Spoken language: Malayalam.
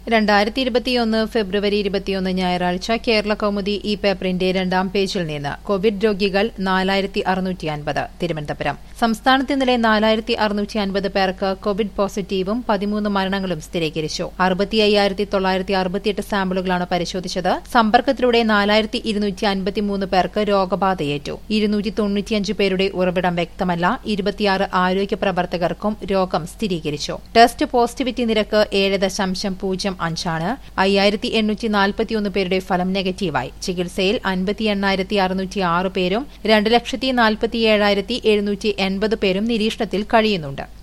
രണ്ടായിരത്തി ഇരുപത്തിയൊന്ന് ഫെബ്രുവരി ഇരുപത്തിയൊന്ന് ഞായറാഴ്ച കേരള കൗമുദി ഈ പേപ്പറിന്റെ രണ്ടാം പേജിൽ നിന്ന് കോവിഡ് രോഗികൾ നാലായിരത്തി അറുന്നൂറ്റി അൻപത് തിരുവനന്തപുരം സംസ്ഥാനത്ത് ഇന്നലെ നാലായിരത്തി അറുന്നൂറ്റി അൻപത് പേർക്ക് കോവിഡ് പോസിറ്റീവും പതിമൂന്ന് മരണങ്ങളും സ്ഥിരീകരിച്ചു അറുപത്തി അയ്യായിരത്തി തൊള്ളായിരത്തി അറുപത്തിയെട്ട് സാമ്പിളുകളാണ് പരിശോധിച്ചത് സമ്പർക്കത്തിലൂടെ നാലായിരത്തി ഇരുന്നൂറ്റി അൻപത്തിമൂന്ന് പേർക്ക് രോഗബാധയേറ്റു ഇരുന്നൂറ്റി തൊണ്ണൂറ്റിയഞ്ച് പേരുടെ ഉറവിടം വ്യക്തമല്ല ഇരുപത്തിയാറ് ആരോഗ്യ പ്രവർത്തകർക്കും രോഗം സ്ഥിരീകരിച്ചു ടെസ്റ്റ് പോസിറ്റിവിറ്റി നിരക്ക് ഏഴ് ദശാംശം പൂജ്യം അഞ്ചാണ് അയ്യായിരത്തി എണ്ണൂറ്റി നാൽപ്പത്തിയൊന്ന് പേരുടെ ഫലം നെഗറ്റീവായി ചികിത്സയിൽ അൻപത്തി എണ്ണായിരത്തി അറുന്നൂറ്റി ആറ് പേരും രണ്ട് ലക്ഷത്തി നാൽപ്പത്തി ഏഴായിരത്തി എഴുന്നൂറ്റി എൺപത് പേരും നിരീക്ഷണത്തിൽ കഴിയുന്നുണ്ട്